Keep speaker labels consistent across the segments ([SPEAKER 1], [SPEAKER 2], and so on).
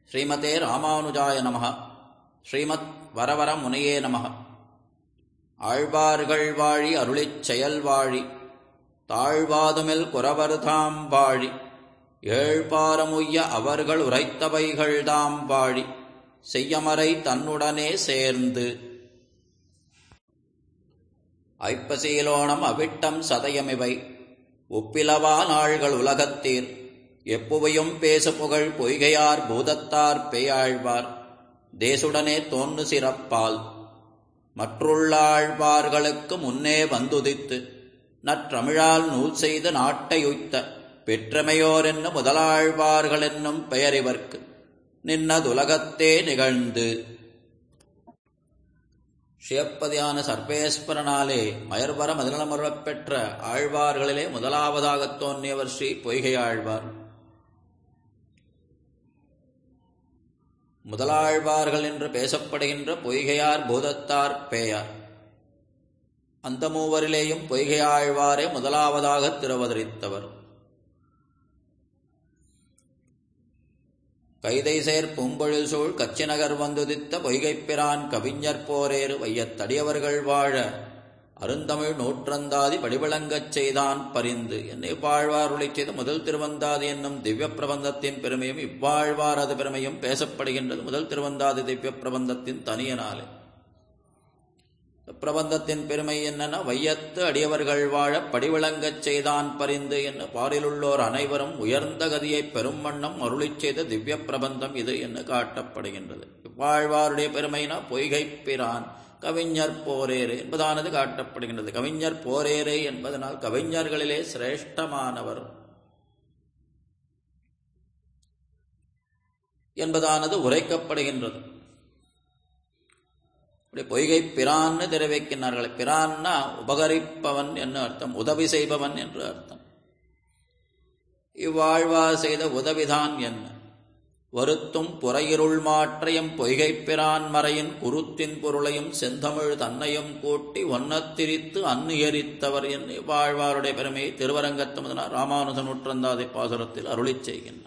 [SPEAKER 1] ஸ்ரீமதே ராமானுஜாய நமः ஸ்ரீமத் வரவர முனையே நமः ஆழ்வார்கள் வாழி அருளிச் செயல் வாழி தாழ்வாதுமில் குறவர்தாம் வாழி ஏழ்பாரமுய்ய அவர்கள் உரைத்தவைகள்தாம் வாழி செய்யமறை தன்னுடனே சேர்ந்து ஐப்பசீலோணம் அவிட்டம் சதயமிவை ஒப்பிலவா நாள்கள் உலகத்தீர் எப்புவையும் பேசு புகழ் பொய்கையார் பூதத்தார் பேயாழ்வார் தேசுடனே தோன்று சிறப்பால் மற்றுள்ளாழ்வார்களுக்கு முன்னே வந்துதித்து நற்றமிழால் நூல் செய்து நாட்டையுய்த்த பெற்றமையோரென்ன முதலாழ்வார்கள் என்னும் பெயரிவர்க்கு நின்னதுலகத்தே நிகழ்ந்து சிவப்பதியான சர்வேஸ்வரனாலே மயர்வர மதிநலமருளப் பெற்ற ஆழ்வார்களிலே முதலாவதாகத் தோன்றியவர் ஸ்ரீ பொய்கை ஆழ்வார் முதலாழ்வார்கள் என்று பேசப்படுகின்ற பொய்கையார் பூதத்தார் பேயார் அந்த மூவரிலேயும் பொய்கையாழ்வாரே முதலாவதாக திருவதரித்தவர் கைதை சேர் பூம்பொழில் சூழ் கச்சிநகர் வந்துதித்த பொய்கைப்பிரான் கவிஞர் போரேறு வையத்தடியவர்கள் வாழ அருந்தமிழ் நூற்றந்தாதி படிவிளங்கச் செய்தான் பரிந்து என்னை இவ்வாழ்வாருளைச் செய்த முதல் திருவந்தாதி என்னும் திவ்ய பிரபந்தத்தின் பெருமையும் இவ்வாழ்வாரது பெருமையும் பேசப்படுகின்றது முதல் திருவந்தாதி திவ்ய பிரபந்தத்தின் தனியனாலே பிரபந்தத்தின் பெருமை என்னென்ன வையத்து அடியவர்கள் வாழ படிவிளங்கச் செய்தான் பரிந்து என்ன பாரிலுள்ளோர் அனைவரும் உயர்ந்த கதியை பெரும் வண்ணம் அருளிச் செய்த திவ்ய பிரபந்தம் இது என்று காட்டப்படுகின்றது இவ்வாழ்வாருடைய பெருமைனா பொய்கை பிரான் கவிஞர் போரேறு என்பதானது காட்டப்படுகின்றது கவிஞர் போரேறு என்பதனால் கவிஞர்களிலே சிரேஷ்டமானவர் என்பதானது உரைக்கப்படுகின்றது இப்படி பொய்கை பிரான்னு தெரிவிக்கின்றார்கள் பிரான்னா உபகரிப்பவன் என்று அர்த்தம் உதவி செய்பவன் என்று அர்த்தம் இவ்வாழ்வார் செய்த உதவிதான் என்ன வருத்தும் புறையிருள் மாற்றையும் பொய்கை பிரான் மறையின் குருத்தின் பொருளையும் செந்தமிழ் தன்னையும் கூட்டி ஒன்னத்திரித்து அன்னுயரித்தவர் என்று வாழ்வாருடைய பெருமையை திருவரங்கத்தமதனார் ராமானுஜ நூற்றந்தாதி பாசுரத்தில் அருளிச் செய்கின்றார்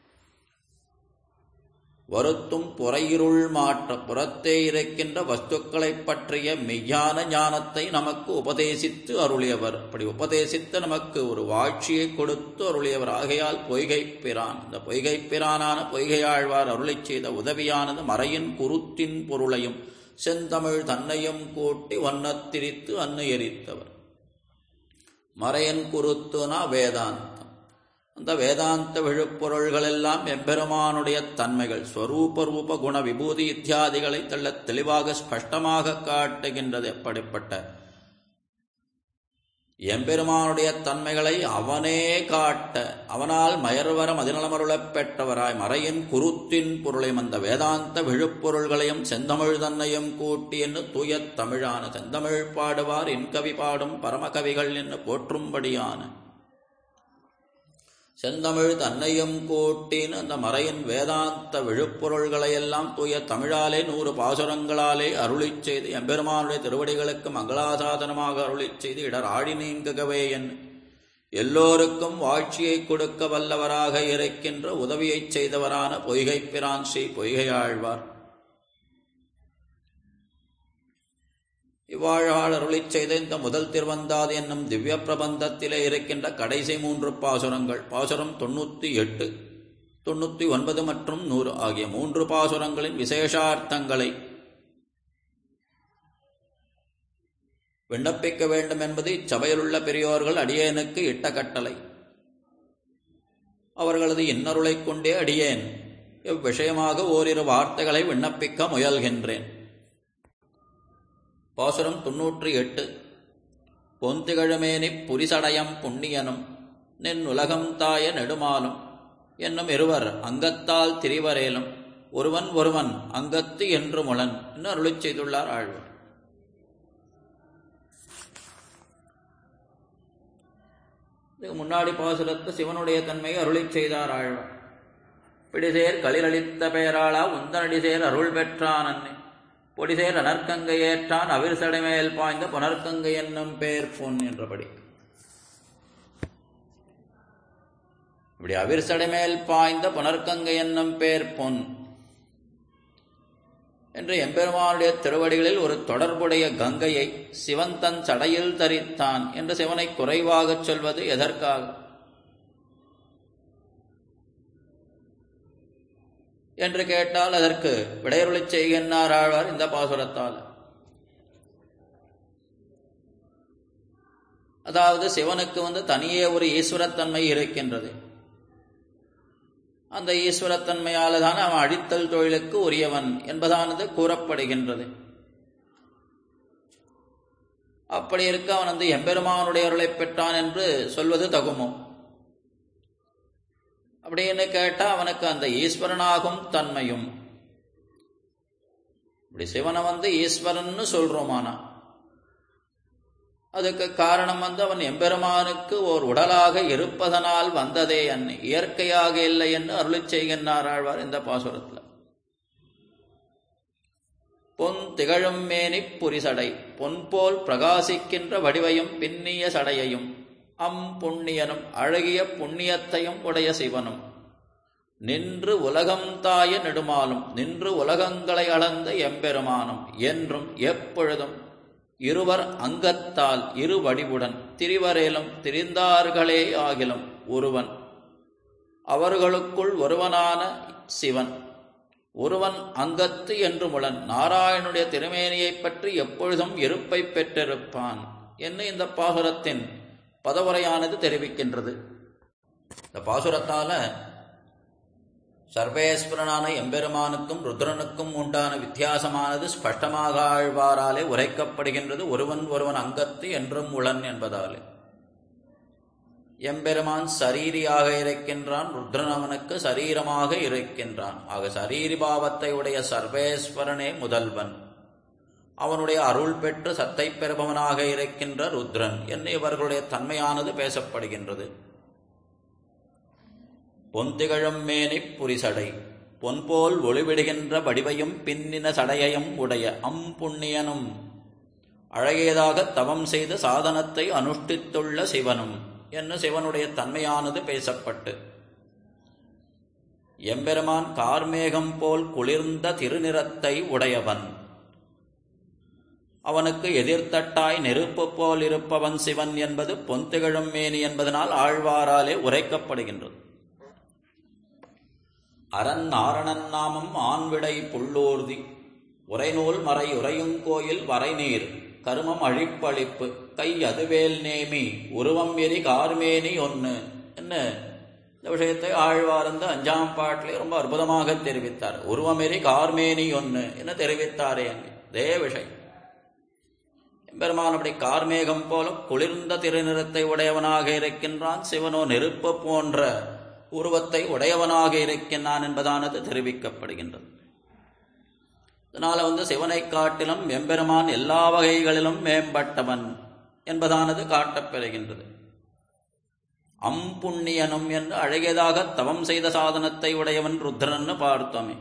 [SPEAKER 1] வருத்தும் புறையிருள் மாற்ற புறத்தே இருக்கின்ற வஸ்துக்களைப் பற்றிய மெய்யான ஞானத்தை நமக்கு உபதேசித்து அருளியவர் அப்படி உபதேசித்து நமக்கு ஒரு வாழ்ச்சியை கொடுத்து அருளியவர் ஆகையால் பொய்கை பிரான் இந்த பொய்கை பிரானான பொய்கையாழ்வார் அருளிச் செய்த உதவியானது மறையின் குருத்தின் பொருளையும் செந்தமிழ் தன்னையும் கூட்டி வண்ணத்திரித்து அன்னுயரித்தவர் மறையன் குருத்துனா வேதாந்தம் அந்த வேதாந்த விழுப்பொருள்கள் எல்லாம் எம்பெருமானுடைய தன்மைகள் ஸ்வரூப ரூப குண விபூதி இத்தியாதிகளை தள்ள தெளிவாக ஸ்பஷ்டமாக காட்டுகின்றது எப்படிப்பட்ட எம்பெருமானுடைய தன்மைகளை அவனே காட்ட அவனால் மயர்வர மதிநலமருளப் பெற்றவராய் மறையின் குருத்தின் பொருளையும் அந்த வேதாந்த விழுப்பொருள்களையும் செந்தமிழ் தன்னையும் கூட்டி என்று தூய தமிழான செந்தமிழ் பாடுவார் இன்கவி பாடும் பரமகவிகள் என்று போற்றும்படியான செந்தமிழ் தன்னையும் கூட்டின்னு அந்த மறையின் வேதாந்த விழுப்பொருள்களையெல்லாம் தூய தமிழாலே நூறு பாசுரங்களாலே அருளிச் செய்து எம்பெருமானுடைய திருவடிகளுக்கு மங்களாசாதனமாக அருளிச் செய்து இடர் ஆழி நீங்குகவே என் எல்லோருக்கும் வாழ்ச்சியை கொடுக்க வல்லவராக இருக்கின்ற உதவியைச் செய்தவரான பொய்கை பிரான் ஸ்ரீ பொய்கையாழ்வார் இவ்வாழாள் அருளிச் செய்த இந்த முதல் திருவந்தாது என்னும் திவ்ய பிரபந்தத்திலே இருக்கின்ற கடைசி மூன்று பாசுரங்கள் பாசுரம் தொண்ணூற்றி எட்டு தொண்ணூற்றி ஒன்பது மற்றும் நூறு ஆகிய மூன்று பாசுரங்களின் விசேஷார்த்தங்களை விண்ணப்பிக்க வேண்டும் என்பது இச்சபையிலுள்ள பெரியோர்கள் அடியேனுக்கு இட்ட கட்டளை அவர்களது இன்னருளைக் கொண்டே அடியேன் இவ்விஷயமாக ஓரிரு வார்த்தைகளை விண்ணப்பிக்க முயல்கின்றேன் பாசுரம் தொன்னூற்றி எட்டு பொந்திகழமேனி புரிசடயம் புண்ணியனும் நின் உலகம் தாய நெடுமாலும் என்னும் இருவர் அங்கத்தால் திரிவரேலும் ஒருவன் ஒருவன் அங்கத்து என்று முளன் என்று அருளிச் செய்துள்ளார் ஆழ்வார் இதுக்கு முன்னாடி பாசுரத்து சிவனுடைய தன்மையை அருளிச் செய்தார் ஆழ்வார் பிடிசேர் களிலளித்த பெயராளா உந்தனடிசேர் அருள் பெற்றான் அன்னை பொடிசேர் அனர்க்கங்கை ஏற்றான் அவிர்சடை மேல் பாய்ந்த புனர்க்கங்கை என்னும் பேர் பொன் என்றபடி இப்படி அவிர்சடை மேல் பாய்ந்த புனர்க்கங்கை என்னும் பேர் பொன் என்று எம்பெருமானுடைய திருவடிகளில் ஒரு தொடர்புடைய கங்கையை சிவன் தன் சடையில் தரித்தான் என்று சிவனை குறைவாகச் சொல்வது எதற்காக என்று கேட்டால் அதற்கு விடையருளிச் செய்கின்றார் ஆழ்வார் இந்த பாசுரத்தால் அதாவது சிவனுக்கு வந்து தனியே ஒரு ஈஸ்வரத்தன்மை இருக்கின்றது அந்த ஈஸ்வரத்தன்மையால் தான் அவன் அழித்தல் தொழிலுக்கு உரியவன் என்பதானது கூறப்படுகின்றது அப்படி இருக்க அவன் வந்து எம்பெருமானுடைய அருளை பெற்றான் என்று சொல்வது தகுமோ அப்படின்னு கேட்டா அவனுக்கு அந்த ஈஸ்வரனாகும் தன்மையும் இப்படி சிவனை வந்து ஈஸ்வரன் சொல்றோமானா அதுக்கு காரணம் வந்து அவன் எம்பெருமானுக்கு ஓர் உடலாக இருப்பதனால் வந்ததே அன் இயற்கையாக இல்லை என்று அருளி செய்கின்றார் ஆழ்வார் இந்த பாசுரத்தில் பொன் திகழும் மேனி புரிசடை பொன் போல் பிரகாசிக்கின்ற வடிவையும் பின்னிய சடையையும் அம் புண்ணியனும் அழகிய புண்ணியத்தையும் உடைய சிவனும் நின்று உலகம் தாய நெடுமாலும் நின்று உலகங்களை அளந்த எம்பெருமானும் என்றும் எப்பொழுதும் இருவர் அங்கத்தால் இரு வடிவுடன் திரிவரேலும் திரிந்தார்களே ஆகிலும் ஒருவன் அவர்களுக்குள் ஒருவனான சிவன் ஒருவன் அங்கத்து என்று முழன் நாராயணுடைய திருமேனியைப் பற்றி எப்பொழுதும் இருப்பை பெற்றிருப்பான் என்று இந்த பாசுரத்தின் பதவுரையானது தெரிவிக்கின்றது இந்த பாசுரத்தால சர்வேஸ்வரனான எம்பெருமானுக்கும் ருத்ரனுக்கும் உண்டான வித்தியாசமானது ஸ்பஷ்டமாக ஆழ்வாராலே உரைக்கப்படுகின்றது ஒருவன் ஒருவன் அங்கத்து என்றும் உளன் என்பதாலே எம்பெருமான் சரீரியாக இருக்கின்றான் ருத்ரன் அவனுக்கு சரீரமாக இருக்கின்றான் ஆக சரீரி பாவத்தை உடைய சர்வேஸ்வரனே முதல்வன் அவனுடைய அருள் பெற்று சத்தை பெறுபவனாக இருக்கின்ற ருத்ரன் என்று இவர்களுடைய தன்மையானது பேசப்படுகின்றது பொந்திகழும் மேனி புரிசடை பொன்போல் ஒளிவிடுகின்ற வடிவையும் பின்னின சடையையும் உடைய அம்புண்ணியனும் அழகியதாக தவம் செய்த சாதனத்தை அனுஷ்டித்துள்ள சிவனும் என்று சிவனுடைய தன்மையானது பேசப்பட்டு எம்பெருமான் கார்மேகம் போல் குளிர்ந்த திருநிறத்தை உடையவன் அவனுக்கு எதிர்த்தட்டாய் நெருப்பு போல் இருப்பவன் சிவன் என்பது பொந்திகழும் மேனி என்பதனால் ஆழ்வாராலே உரைக்கப்படுகின்றது அரண் நாரணன் நாமம் ஆண்விடை புள்ளோர்தி உரைநூல் மறை உரையும் கோயில் வரைநீர் கருமம் அழிப்பழிப்பு கை அதுவேல் நேமி உருவம் எரி கார்மேனி ஒன்னு என்ன இந்த விஷயத்தை ஆழ்வார் இந்த அஞ்சாம் பாட்டிலே ரொம்ப அற்புதமாக தெரிவித்தார் உருவம் எரி கார்மேனி ஒன்னு என்ன தெரிவித்தாரே அதே விஷயம் பெருமான் அப்படி கார்மேகம் போல குளிர்ந்த திருநிறத்தை உடையவனாக இருக்கின்றான் சிவனோ நெருப்பு போன்ற உருவத்தை உடையவனாக இருக்கின்றான் என்பதானது தெரிவிக்கப்படுகின்றது இதனால வந்து சிவனை காட்டிலும் எம்பெருமான் எல்லா வகைகளிலும் மேம்பட்டவன் என்பதானது காட்டப்பெறுகின்றது அம்புண்ணியனும் என்று அழகியதாக தவம் செய்த சாதனத்தை உடையவன் ருத்ரன்னு பார்த்தோமே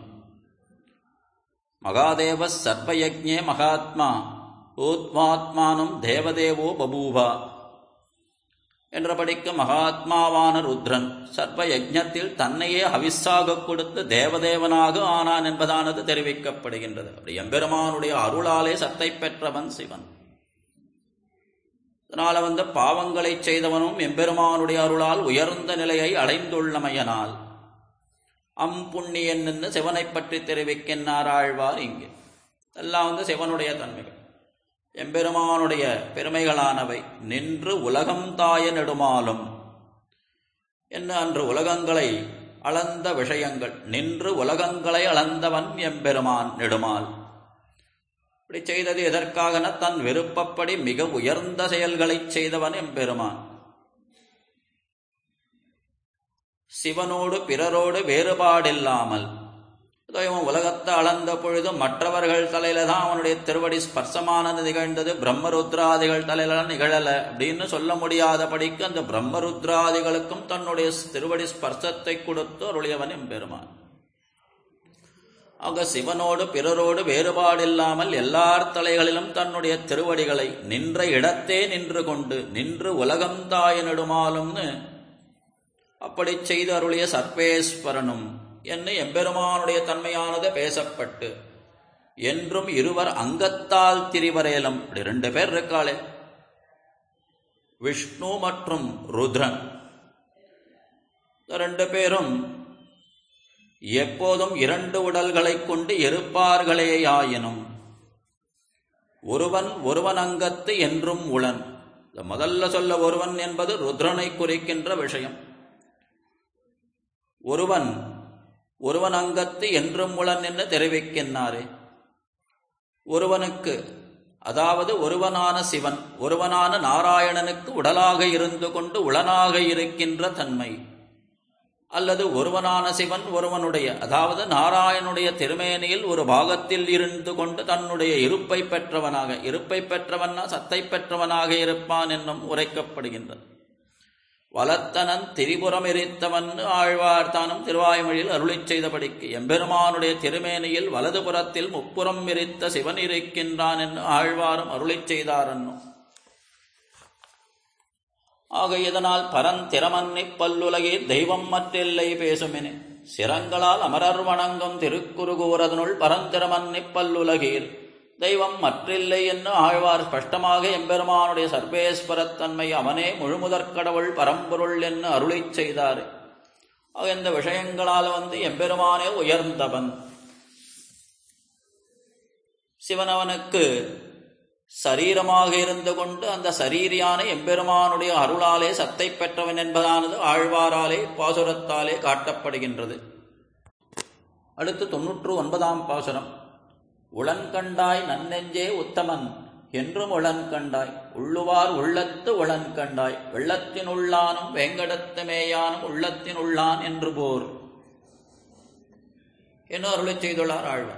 [SPEAKER 1] மகாதேவ சர்வயஜ்ஞே மகாத்மா ஊத்மாத்மானம் தேவதேவோ பபூபா என்றபடிக்கு மகாத்மாவான ருத்ரன் சர்வ யஜ்ஞத்தில் தன்னையே ஹவிஸாக கொடுத்து தேவதேவனாக ஆனான் என்பதானது தெரிவிக்கப்படுகின்றது அப்படி எம்பெருமானுடைய அருளாலே சத்தை பெற்றவன் சிவன் இதனால வந்து பாவங்களை செய்தவனும் எம்பெருமானுடைய அருளால் உயர்ந்த நிலையை அடைந்துள்ளமையனால் அம்புண்ணியன் என்று சிவனை பற்றி தெரிவிக்கின்றார் ஆழ்வார் இங்கு எல்லாம் வந்து சிவனுடைய தன்மைகள் எம்பெருமானுடைய பெருமைகளானவை நின்று உலகம் தாய நெடுமாலும் என்ன அன்று உலகங்களை அளந்த விஷயங்கள் நின்று உலகங்களை அளந்தவன் எம்பெருமான் நெடுமால் இப்படி செய்தது எதற்காகன தன் விருப்பப்படி மிக உயர்ந்த செயல்களை செய்தவன் எம்பெருமான் சிவனோடு பிறரோடு வேறுபாடில்லாமல் இவன் உலகத்தை அளந்த பொழுது மற்றவர்கள் தலையில தான் அவனுடைய திருவடி ஸ்பர்சமானது நிகழ்ந்தது பிரம்மருத்ராதிகள் தலையில நிகழல அப்படின்னு சொல்ல முடியாதபடிக்கு அந்த பிரம்மருத்ராதிகளுக்கும் தன்னுடைய திருவடி ஸ்பர்சத்தை கொடுத்து அருளியவன் எம்பெருமான் ஆக சிவனோடு பிறரோடு வேறுபாடில்லாமல் எல்லார் தலைகளிலும் தன்னுடைய திருவடிகளை நின்ற இடத்தே நின்று கொண்டு நின்று உலகம் தாய நெடுமாலும்னு அப்படி செய்து அருளிய சர்வேஸ்வரனும் என்று எம்பெருமானுடைய தன்மையானது பேசப்பட்டு என்றும் இருவர் அங்கத்தால் திரிவரேலம் இப்படி ரெண்டு பேர் இருக்காளே விஷ்ணு மற்றும் ருத்ரன் இந்த ரெண்டு பேரும் எப்போதும் இரண்டு உடல்களைக் கொண்டு இருப்பார்களேயாயினும் ஒருவன் ஒருவன் அங்கத்து என்றும் உளன் இந்த முதல்ல சொல்ல ஒருவன் என்பது ருத்ரனை குறிக்கின்ற விஷயம் ஒருவன் ஒருவன் அங்கத்து என்றும் உளன் என்று தெரிவிக்கின்றாரே ஒருவனுக்கு அதாவது ஒருவனான சிவன் ஒருவனான நாராயணனுக்கு உடலாக இருந்து கொண்டு உளனாக இருக்கின்ற தன்மை அல்லது ஒருவனான சிவன் ஒருவனுடைய அதாவது நாராயணுடைய திருமேனியில் ஒரு பாகத்தில் இருந்து கொண்டு தன்னுடைய இருப்பை பெற்றவனாக இருப்பை பெற்றவன்னா சத்தை பெற்றவனாக இருப்பான் என்னும் உரைக்கப்படுகின்றது வலத்தனன் திரிபுரம் எரித்தவன் ஆழ்வார் தானும் திருவாய்மொழியில் அருளிச் செய்தபடிக்கு எம்பெருமானுடைய திருமேனியில் வலதுபுறத்தில் முப்புறம் எரித்த சிவன் இருக்கின்றான் என்று ஆழ்வாரும் அருளிச் செய்தார் என்னும் ஆக இதனால் பரந்திறமன்னி பல்லுலகே தெய்வம் மற்றில்லை பேசுமினே சிரங்களால் அமரர் வணங்கும் திருக்குறுகூரதனுள் பரந்திறமன்னி பல்லுலகீர் தெய்வம் மற்றில்லை என்று ஆழ்வார் ஸ்பஷ்டமாக எம்பெருமானுடைய சர்வேஸ்வரத்தன்மை அவனே முழுமுதற்கடவுள் பரம்பொருள் என்று அருளிச் செய்தார் ஆக இந்த விஷயங்களால் வந்து எம்பெருமானே உயர்ந்தவன் சிவனவனுக்கு சரீரமாக இருந்து கொண்டு அந்த சரீரியான எம்பெருமானுடைய அருளாலே சத்தை பெற்றவன் என்பதானது ஆழ்வாராலே பாசுரத்தாலே காட்டப்படுகின்றது அடுத்து தொன்னூற்று ஒன்பதாம் பாசுரம் உளன்கண்டாய் நன்னெஞ்சே உத்தமன் என்றும் உளன்கண்டாய் உள்ளுவார் உள்ளத்து உளன்கண்டாய் வெள்ளத்தின் உள்ளானும் வேங்கடத்து மேயானும் உள்ளத்தின் உள்ளான் என்று போர் என்ன அருளை செய்துள்ளார் ஆழ்வார்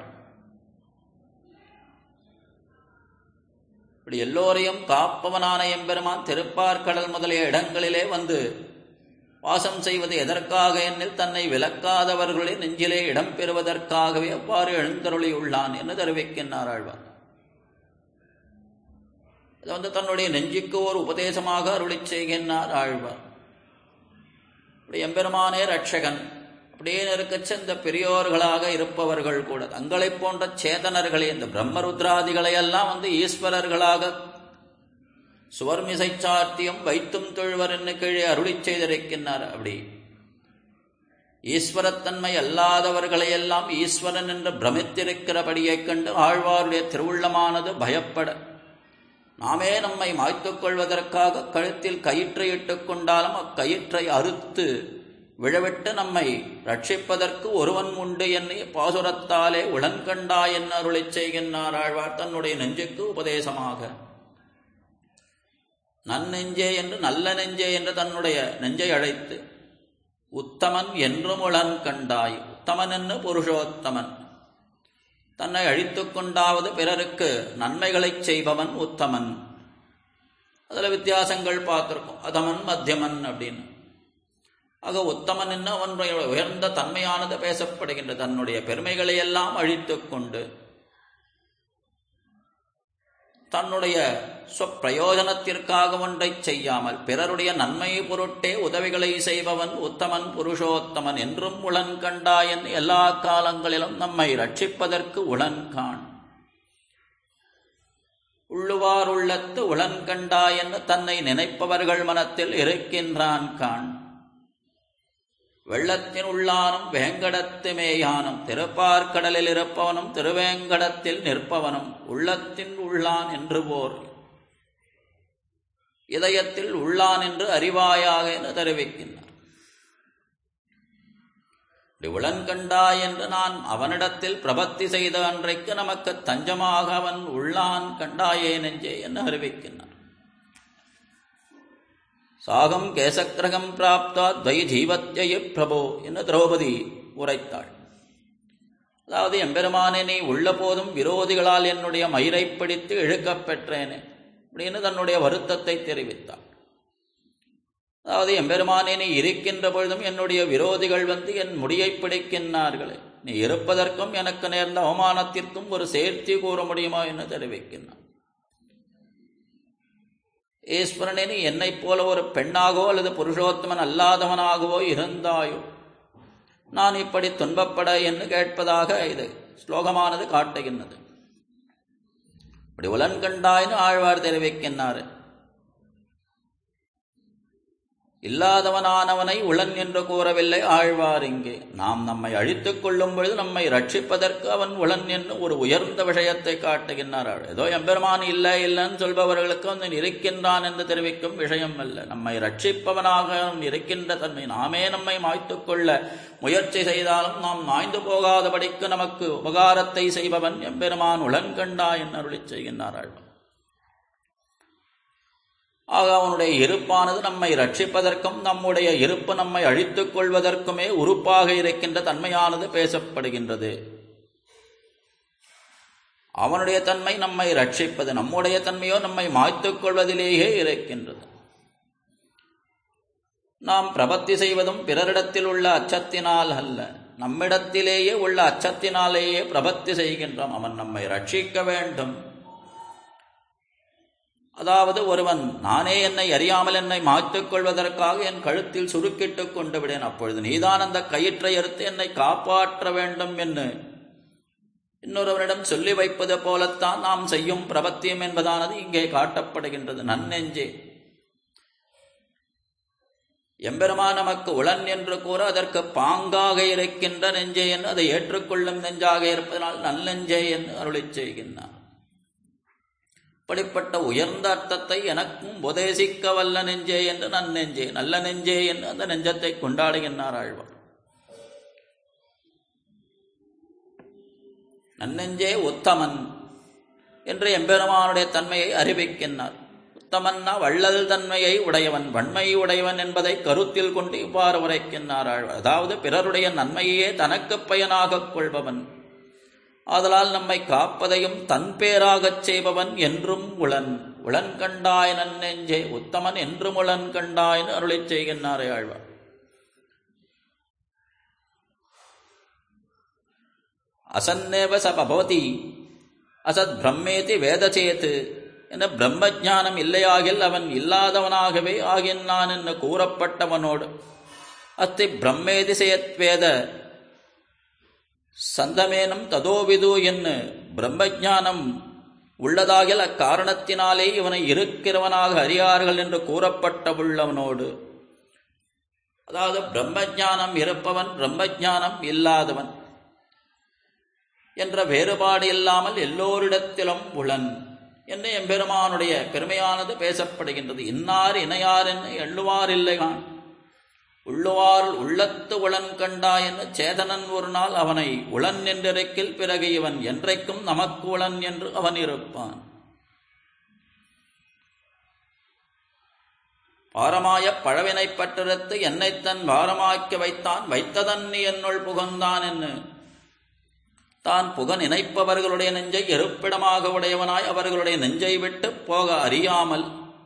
[SPEAKER 1] இப்படி எல்லோரையும் காப்பவனான எம்பெருமான் திருப்பார்கடல் முதலிய இடங்களிலே வந்து வாசம் செய்வது எதற்காக என்னில் தன்னை விலக்காதவர்களே நெஞ்சிலே இடம் பெறுவதற்காகவே அவ்வாறு எழுந்தருளி உள்ளான் என்று தெரிவிக்கின்றார் ஆழ்வார் இது வந்து தன்னுடைய நெஞ்சுக்கு ஒரு உபதேசமாக அருளிச் செய்கின்றார் ஆழ்வார் இப்படி எம்பெருமானே ரட்சகன் அப்படியே நெருக்கச்ச இந்த பெரியோர்களாக இருப்பவர்கள் கூட தங்களைப் போன்ற சேதனர்களே இந்த பிரம்மருத்ராதிகளை எல்லாம் வந்து ஈஸ்வரர்களாக சுவர்மிசை சாத்தியம் வைத்தும் தொழுவர் என்று கீழே அருளிச் செய்திருக்கின்றார் அப்படி ஈஸ்வரத்தன்மை அல்லாதவர்களை எல்லாம் ஈஸ்வரன் என்று பிரமித்திருக்கிறபடியைக் கண்டு ஆழ்வாருடைய திருவுள்ளமானது பயப்பட நாமே நம்மை மாய்த்துக் கொள்வதற்காக கழுத்தில் கயிற்றை இட்டுக் கொண்டாலும் அக்கயிற்றை அறுத்து விழவிட்டு நம்மை ரட்சிப்பதற்கு ஒருவன் உண்டு என்னை பாசுரத்தாலே உளன்கண்டா என்ன அருளிச் செய்கின்றார் ஆழ்வார் தன்னுடைய நெஞ்சுக்கு உபதேசமாக நன்னெஞ்சே என்று நல்ல நெஞ்சே என்று தன்னுடைய நெஞ்சை அழைத்து உத்தமன் என்றும் உளன் கண்டாய் உத்தமன் என்று புருஷோத்தமன் தன்னை அழித்துக் கொண்டாவது பிறருக்கு நன்மைகளைச் செய்பவன் உத்தமன் அதில் வித்தியாசங்கள் பார்த்துருக்கோம் அதமன் மத்தியமன் அப்படின்னு ஆக உத்தமன் என்ன அவனுடைய உயர்ந்த தன்மையானது பேசப்படுகின்ற தன்னுடைய பெருமைகளை எல்லாம் அழித்துக் கொண்டு தன்னுடைய சொப்பிரயோஜனத்திற்காக ஒன்றை செய்யாமல் பிறருடைய நன்மை பொருட்டே உதவிகளை செய்பவன் உத்தமன் புருஷோத்தமன் என்றும் உளன் கண்டாயன் எல்லா காலங்களிலும் நம்மை ரட்சிப்பதற்கு உளன் காண் உள்ளுவார் உள்ளத்து உளன் கண்டாயன் தன்னை நினைப்பவர்கள் மனத்தில் இருக்கின்றான் காண் வெள்ளத்தின் உள்ளானும் வேங்கடத்து மேயானும் திருப்பார்கடலில் இருப்பவனும் திருவேங்கடத்தில் நிற்பவனும் உள்ளத்தின் உள்ளான் என்று போர் இதயத்தில் உள்ளான் என்று அறிவாயாக என்று தெரிவிக்கின்றார் உளன்கண்டாய் என்று நான் அவனிடத்தில் பிரபத்தி செய்த அன்றைக்கு நமக்கு தஞ்சமாக அவன் உள்ளான் கண்டாயே நெஞ்சே என்று அறிவிக்கின்றார் சாகம் கேசக்கிரகம் பிராப்தா துவை ஜீவத்ய பிரபோ என்று திரௌபதி உரைத்தாள் அதாவது எம்பெருமானே நீ உள்ள போதும் விரோதிகளால் என்னுடைய மயிரை பிடித்து இழுக்கப் பெற்றேனே அப்படின்னு தன்னுடைய வருத்தத்தை தெரிவித்தாள் அதாவது எம்பெருமானே நீ இருக்கின்ற பொழுதும் என்னுடைய விரோதிகள் வந்து என் முடியை பிடிக்கின்றார்களே நீ இருப்பதற்கும் எனக்கு நேர்ந்த அவமானத்திற்கும் ஒரு சேர்த்தி கூற முடியுமா என்று தெரிவிக்கின்றான் ஈஸ்வரனே நீ என்னைப் போல ஒரு பெண்ணாகவோ அல்லது புருஷோத்தமன் அல்லாதவனாகவோ இருந்தாயோ நான் இப்படி துன்பப்பட என்று கேட்பதாக இது ஸ்லோகமானது காட்டுகின்றது இப்படி உலன் கண்டாய்னு ஆழ்வார் தெரிவிக்கின்றார் இல்லாதவனானவனை உளன் என்று கூறவில்லை ஆழ்வார் இங்கே நாம் நம்மை அழித்துக் கொள்ளும் பொழுது நம்மை ரட்சிப்பதற்கு அவன் உளன் என்று ஒரு உயர்ந்த விஷயத்தை காட்டுகின்றார் ஏதோ எம்பெருமான் இல்லை இல்லைன்னு சொல்பவர்களுக்கு அவன் இருக்கின்றான் என்று தெரிவிக்கும் விஷயம் அல்ல நம்மை ரட்சிப்பவனாக அவன் இருக்கின்ற தன்மை நாமே நம்மை மாய்த்துக் கொள்ள முயற்சி செய்தாலும் நாம் மாய்ந்து போகாதபடிக்கு நமக்கு உபகாரத்தை செய்பவன் எம்பெருமான் உளன் கண்டா என்று அருளி செய்கின்றார் ஆழ்வார் ஆக அவனுடைய இருப்பானது நம்மை ரட்சிப்பதற்கும் நம்முடைய இருப்பு நம்மை அழித்துக் கொள்வதற்குமே உறுப்பாக இருக்கின்ற தன்மையானது பேசப்படுகின்றது அவனுடைய தன்மை நம்மை ரட்சிப்பது நம்முடைய தன்மையோ நம்மை மாய்த்துக் கொள்வதிலேயே இருக்கின்றது நாம் பிரபத்தி செய்வதும் பிறரிடத்தில் உள்ள அச்சத்தினால் அல்ல நம்மிடத்திலேயே உள்ள அச்சத்தினாலேயே பிரபத்தி செய்கின்றோம் அவன் நம்மை ரட்சிக்க வேண்டும் அதாவது ஒருவன் நானே என்னை அறியாமல் என்னை மாய்த்துக் கொள்வதற்காக என் கழுத்தில் சுருக்கிட்டுக் கொண்டு விடேன் அப்பொழுது நீதான் அந்த கயிற்றை எடுத்து என்னை காப்பாற்ற வேண்டும் என்று இன்னொருவரிடம் சொல்லி வைப்பது போலத்தான் நாம் செய்யும் பிரபத்தியம் என்பதானது இங்கே காட்டப்படுகின்றது நன்னெஞ்சே எம்பெருமா நமக்கு உளன் என்று கூற அதற்கு பாங்காக இருக்கின்ற நெஞ்சே என்று அதை ஏற்றுக்கொள்ளும் நெஞ்சாக இருப்பதனால் நல்லெஞ்சே என்று அருளிச் செய்கின்றார் இப்படிப்பட்ட உயர்ந்த அர்த்தத்தை எனக்கும் உபதேசிக்க வல்ல நெஞ்சே என்று நன்னெஞ்சே நல்ல நெஞ்சே என்று அந்த நெஞ்சத்தை கொண்டாடுகின்றார் ஆழ்வார் நன்னெஞ்சே உத்தமன் என்று எம்பெருமானுடைய தன்மையை அறிவிக்கின்றார் உத்தமன்னா வள்ளல் தன்மையை உடையவன் வன்மை உடையவன் என்பதை கருத்தில் கொண்டு இவ்வாறு உரைக்கின்றார் ஆழ்வார் அதாவது பிறருடைய நன்மையே தனக்கு பயனாகக் கொள்பவன் ஆதலால் நம்மை காப்பதையும் தன் பேராகச் செய்பவன் என்றும் உளன் உளன் கண்டாய் நன்னெஞ்சே உத்தமன் என்றும் உளன் கண்டாய்னு அருளிச் செய்கின்றாரே ஆழ்வார் அசன்னேவ ச பவதி அசத் பிரம்மேதி வேதச்சேத்து என பிரம்மஜானம் இல்லையாகில் அவன் இல்லாதவனாகவே ஆகின்றான் என்று கூறப்பட்டவனோடு அத்தி பிரம்மேதி செயத்வேத சந்தமேனம் ததோவிது என்று பிரம்மஜானம் உள்ளதாகில் அக்காரணத்தினாலே இவனை இருக்கிறவனாக அறியார்கள் என்று கூறப்பட்ட உள்ளவனோடு அதாவது பிரம்மஜானம் இருப்பவன் பிரம்மஜானம் இல்லாதவன் என்ற வேறுபாடு இல்லாமல் எல்லோரிடத்திலும் உளன் என்று எம்பெருமானுடைய பெருமையானது பேசப்படுகின்றது இன்னார் இணையார் என்று எண்ணுவார் இல்லைகான் உள்ளுவார் உள்ளத்து உளன் கண்டா என்று சேதனன் ஒரு நாள் அவனை உளன் என்றிருக்கில் பிறகு இவன் என்றைக்கும் நமக்கு உளன் என்று அவன் இருப்பான் பாரமாய பழவினை பற்றிருத்து என்னை தன் பாரமாக்கி வைத்தான் வைத்ததன் நீ என்னுள் புகழ்ந்தான் என்று தான் புக நினைப்பவர்களுடைய நெஞ்சை எருப்பிடமாக உடையவனாய் அவர்களுடைய நெஞ்சை விட்டு போக அறியாமல்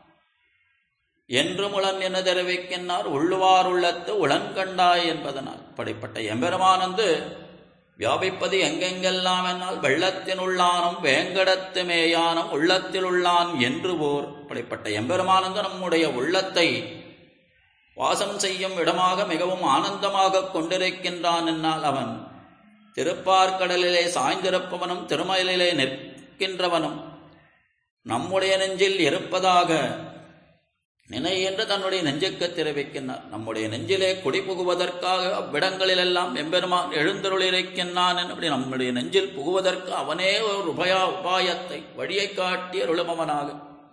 [SPEAKER 1] என்று முளன் என தெரிவிக்கின்றார் உள்ளுவார் உள்ளத்து உளன் கண்டாய் என்பதனால் இப்படிப்பட்ட எம்பெருமானந்து வியாபிப்பது எங்கெங்கெல்லாம் என்னால் வெள்ளத்தின் உள்ளானும் வேங்கடத்து மேயானும் உள்ளத்தில் உள்ளான் என்று போர் இப்படிப்பட்ட எம்பெருமானந்து நம்முடைய உள்ளத்தை வாசம் செய்யும் இடமாக மிகவும் ஆனந்தமாக கொண்டிருக்கின்றான் என்னால் அவன் திருப்பார்கடலிலே சாய்ந்திருப்பவனும் திருமயிலே நிற்கின்றவனும் நம்முடைய நெஞ்சில் இருப்பதாக நினை என்று தன்னுடைய நெஞ்சுக்கு தெரிவிக்கின்றார் நம்முடைய நெஞ்சிலே குடி புகுவதற்காக அவ்விடங்களிலெல்லாம் எம்பெருமான் எழுந்தருளிருக்கின்றான் அப்படி நம்முடைய நெஞ்சில் புகுவதற்கு அவனே ஒரு உபயா உபாயத்தை வழியை காட்டிய ருளமவனாக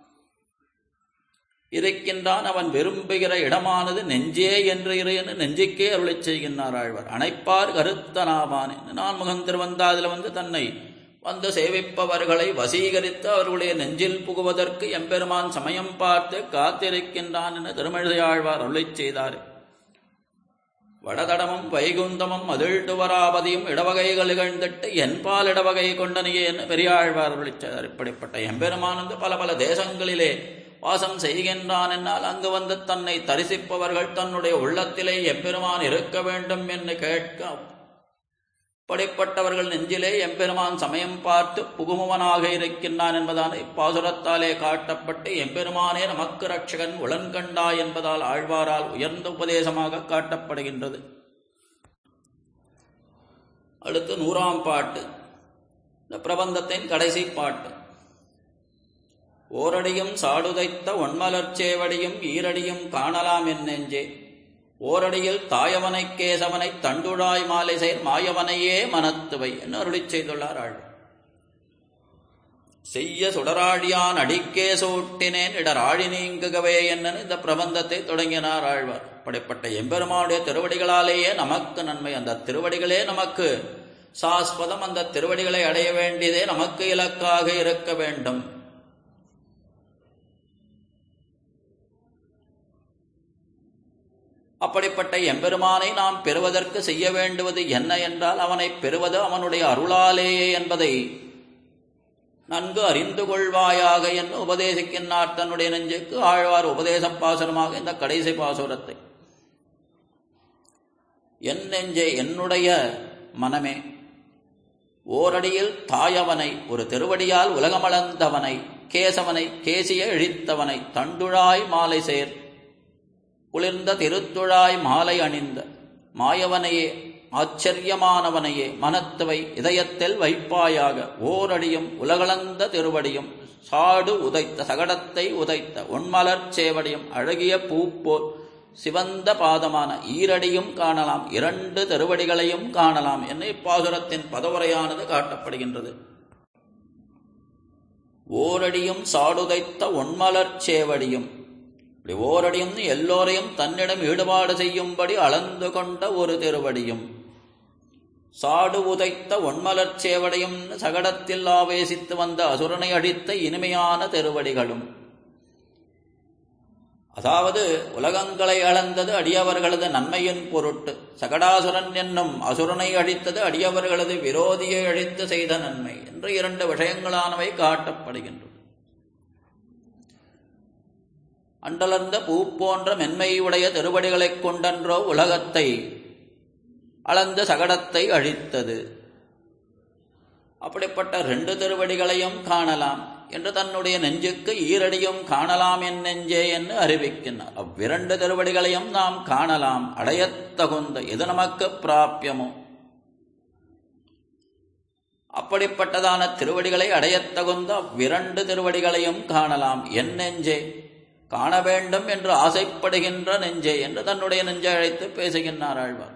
[SPEAKER 1] இருக்கின்றான் அவன் விரும்புகிற இடமானது நெஞ்சே என்று இரு என்று நெஞ்சுக்கே அருளைச் செய்கின்றார் ஆழ்வார் அணைப்பார் கருத்தனாவான் நான் முகம் திருவந்தாதில் வந்து தன்னை வந்து சேவிப்பவர்களை வசீகரித்து அவர்களுடைய நெஞ்சில் புகுவதற்கு எம்பெருமான் சமயம் பார்த்து காத்திருக்கின்றான் என திருமழியாழ்வார் அருளைச் செய்தார் வடதடமும் வைகுந்தமும் அதிழ்டுவராபதியும் இடவகைகள் இகழ்ந்திட்டு என்பால் இடவகை கொண்டனையே என்று பெரியாழ்வார் அருளிச் செய்தார் இப்படிப்பட்ட எம்பெருமான் வந்து பல பல தேசங்களிலே வாசம் செய்கின்றான் என்னால் அங்கு வந்து தன்னை தரிசிப்பவர்கள் தன்னுடைய உள்ளத்திலே எம்பெருமான் இருக்க வேண்டும் என்று கேட்க அப்படிப்பட்டவர்கள் நெஞ்சிலே எம்பெருமான் சமயம் பார்த்து புகுமவனாக இருக்கின்றான் என்பதான இப்பாசுரத்தாலே காட்டப்பட்டு எம்பெருமானே நமக்கு ரட்சகன் உளன்கண்டா என்பதால் ஆழ்வாரால் உயர்ந்த உபதேசமாக காட்டப்படுகின்றது அடுத்து நூறாம் பாட்டு இந்த பிரபந்தத்தின் கடைசி பாட்டு ஓரடியும் சாடுதைத்த ஒன்மலர்ச்சேவடியும் ஈரடியும் காணலாம் என் நெஞ்சே ஓரடியில் தாயவனை கேசவனை தண்டுழாய் மாலை செயல் மாயவனையே மனத்துவை என்று அருளிச் செய்துள்ளார் ஆழ்வார் செய்ய சுடராழியான் அடிக்கே சூட்டினேன் இடராழி நீங்குகவே என்ன இந்த பிரபந்தத்தை தொடங்கினார் ஆழ்வார் அப்படிப்பட்ட எம்பெருமானுடைய திருவடிகளாலேயே நமக்கு நன்மை அந்த திருவடிகளே நமக்கு சாஸ்வதம் அந்த திருவடிகளை அடைய வேண்டியதே நமக்கு இலக்காக இருக்க வேண்டும் அப்படிப்பட்ட எம்பெருமானை நாம் பெறுவதற்கு செய்ய வேண்டுவது என்ன என்றால் அவனை பெறுவது அவனுடைய அருளாலேயே என்பதை நன்கு அறிந்து கொள்வாயாக என்று உபதேசிக்கின்றார் தன்னுடைய நெஞ்சுக்கு ஆழ்வார் உபதேச பாசுரமாக இந்த கடைசி பாசுரத்தை என் நெஞ்சே என்னுடைய மனமே ஓரடியில் தாயவனை ஒரு திருவடியால் உலகமளந்தவனை கேசவனை கேசிய இழித்தவனை தண்டுழாய் மாலை சேர் குளிர்ந்த திருத்துழாய் மாலை அணிந்த மாயவனையே ஆச்சரியமானவனையே மனத்துவை இதயத்தில் வைப்பாயாக ஓரடியும் உலகளந்த திருவடியும் சாடு உதைத்த சகடத்தை உதைத்த ஒன்மலர்ச் சேவடியும் அழகிய பூப்போர் சிவந்த பாதமான ஈரடியும் காணலாம் இரண்டு திருவடிகளையும் காணலாம் என்ன இப்பாசுரத்தின் பதவுரையானது காட்டப்படுகின்றது ஓரடியும் சாடுதைத்த ஒன்மலர்ச் சேவடியும் இப்படி ஓரடியும் எல்லோரையும் தன்னிடம் ஈடுபாடு செய்யும்படி அளந்து கொண்ட ஒரு திருவடியும் சாடு உதைத்த ஒன்மலர்ச் சேவடையும் சகடத்தில் ஆவேசித்து வந்த அசுரனை அடித்த இனிமையான திருவடிகளும் அதாவது உலகங்களை அளந்தது அடியவர்களது நன்மையின் பொருட்டு சகடாசுரன் என்னும் அசுரனை அழித்தது அடியவர்களது விரோதியை அழித்து செய்த நன்மை என்று இரண்டு விஷயங்களானவை காட்டப்படுகின்றன அண்டலர்ந்த பூ போன்ற மென்மையுடைய திருவடிகளைக் கொண்டன்றோ உலகத்தை அளந்த சகடத்தை அழித்தது அப்படிப்பட்ட ரெண்டு திருவடிகளையும் காணலாம் என்று தன்னுடைய நெஞ்சுக்கு ஈரடியும் காணலாம் என் நெஞ்சே என்று அறிவிக்கின்றார் அவ்விரண்டு திருவடிகளையும் நாம் காணலாம் அடையத் தகுந்த எது நமக்கு பிராபியமோ அப்படிப்பட்டதான திருவடிகளை அடையத் தகுந்த அவ்விரண்டு திருவடிகளையும் காணலாம் என் நெஞ்சே காண வேண்டும் என்று ஆசைப்படுகின்ற நெஞ்சே என்று தன்னுடைய நெஞ்சை அழைத்து பேசுகின்றார் ஆழ்வார்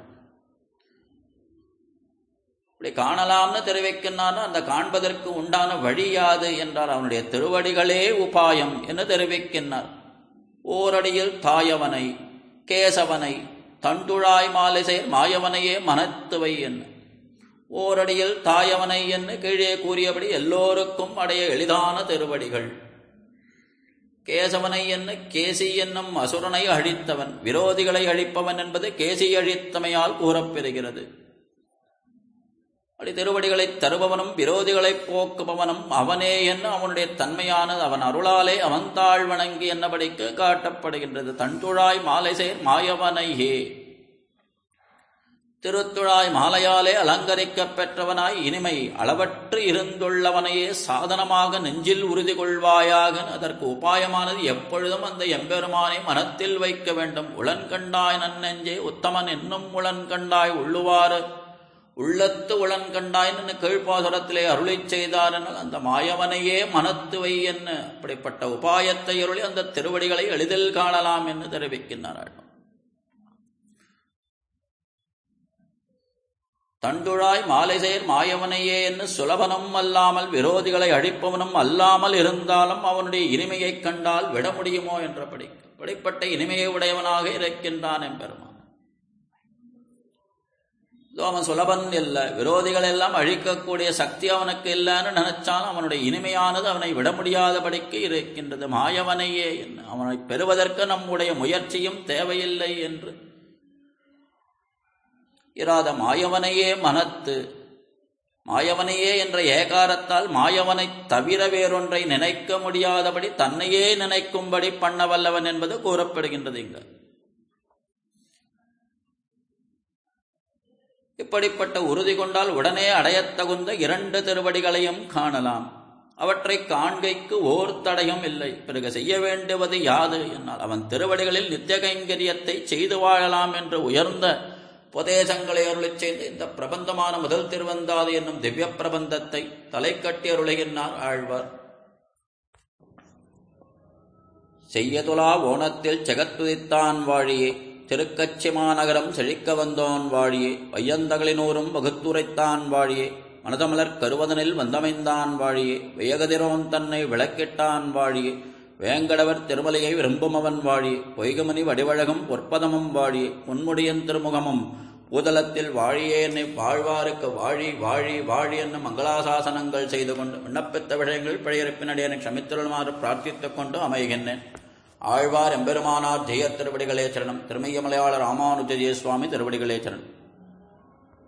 [SPEAKER 1] இப்படி காணலாம்னு தெரிவிக்கின்றார் அந்த காண்பதற்கு உண்டான வழி யாது என்றார் அவனுடைய திருவடிகளே உபாயம் என்று தெரிவிக்கின்றார் ஓரடியில் தாயவனை கேசவனை தண்டுழாய் மாலிசை மாயவனையே மனத்துவை என்ன ஓரடியில் தாயவனை என்று கீழே கூறியபடி எல்லோருக்கும் அடைய எளிதான திருவடிகள் கேசவனை என்ன கேசி என்னும் அசுரனை அழித்தவன் விரோதிகளை அழிப்பவன் என்பது கேசி அழித்தமையால் கூறப்பெறுகிறது அப்படி திருவடிகளை தருபவனும் விரோதிகளை போக்குபவனும் அவனே என்ன அவனுடைய தன்மையானது அவன் அருளாலே அவன் தாழ் வணங்கி என்னபடிக்கு காட்டப்படுகின்றது தன்துழாய் மாலை சேர் மாயவனையே திருத்துழாய் மாலையாலே அலங்கரிக்கப் பெற்றவனாய் இனிமை அளவற்று இருந்துள்ளவனையே சாதனமாக நெஞ்சில் உறுதி கொள்வாயாக அதற்கு உபாயமானது எப்பொழுதும் அந்த எம்பெருமானை மனத்தில் வைக்க வேண்டும் உளன்கண்டாய் நன்னெஞ்சே உத்தமன் என்னும் உளன்கண்டாய் உள்ளுவாறு உள்ளத்து உளன்கண்டாய் என்று கீழ்ப்பாசுரத்திலே அருளை செய்தார் அந்த மாயவனையே மனத்துவை என்ன அப்படிப்பட்ட உபாயத்தை அருளி அந்த திருவடிகளை எளிதில் காணலாம் என்று தெரிவிக்கின்றார்கள் தண்டுழாய் மாலை செயர் மாயவனையே என்று சுலபனும் அல்லாமல் விரோதிகளை அழிப்பவனும் அல்லாமல் இருந்தாலும் அவனுடைய இனிமையைக் கண்டால் விட முடியுமோ என்றபடி அப்படிப்பட்ட இனிமையை உடையவனாக இருக்கின்றான் எம்பெருமான் அவன் சுலபன் இல்லை விரோதிகள் எல்லாம் அழிக்கக்கூடிய சக்தி அவனுக்கு இல்லைன்னு நினைச்சாலும் அவனுடைய இனிமையானது அவனை விட முடியாதபடிக்கு இருக்கின்றது மாயவனையே என்ன அவனை பெறுவதற்கு நம்முடைய முயற்சியும் தேவையில்லை என்று இராத மாயவனையே மனத்து மாயவனையே என்ற ஏகாரத்தால் மாயவனை தவிர வேறொன்றை நினைக்க முடியாதபடி தன்னையே நினைக்கும்படி பண்ண வல்லவன் என்பது கூறப்படுகின்றது இங்கு இப்படிப்பட்ட உறுதி கொண்டால் உடனே அடையத் தகுந்த இரண்டு திருவடிகளையும் காணலாம் அவற்றை காண்கைக்கு ஓர் தடையும் இல்லை பிறகு செய்ய வேண்டுவது யாது என்னால் அவன் திருவடிகளில் நித்திய கைங்கரியத்தை செய்து வாழலாம் என்று உயர்ந்த உபதேசங்களை அருளிச் செய்து இந்த பிரபந்தமான முதல் திருவந்தாது என்னும் திவ்ய பிரபந்தத்தை தலை கட்டி அருளுகின்றார் ஆழ்வார் செய்யதுலா ஓணத்தில் செகத்துதித்தான் வாழியே திருக்கச்சி மாநகரம் செழிக்க வந்தோன் வாழியே வையந்தகளினூரும் வகுத்துரைத்தான் வாழியே மனதமலர் கருவதனில் வந்தமைந்தான் வாழியே வேகதிரோன் தன்னை விளக்கிட்டான் வாழியே வேங்கடவர் திருமலையை விரும்புமவன் வாழியே பொய்கமணி வடிவழகும் பொற்பதமும் வாழியே உன்முடியன் திருமுகமும் பூதலத்தில் வாழியே என்னை வாழ்வாருக்கு வாழி வாழி வாழி என்ன மங்களாசாசனங்கள் செய்து கொண்டு விண்ணப்பித்த விஷயங்கள் பிழையிருப்பினடியனை க்ஷமித்திருமாறு பிரார்த்தித்துக் கொண்டு அமைகின்றேன் ஆழ்வார் எம்பெருமானார் ஜெய திருவடிகளே சரணம் திருமைய மலையாள ராமானுஜய சுவாமி திருவடிகளே சரணம்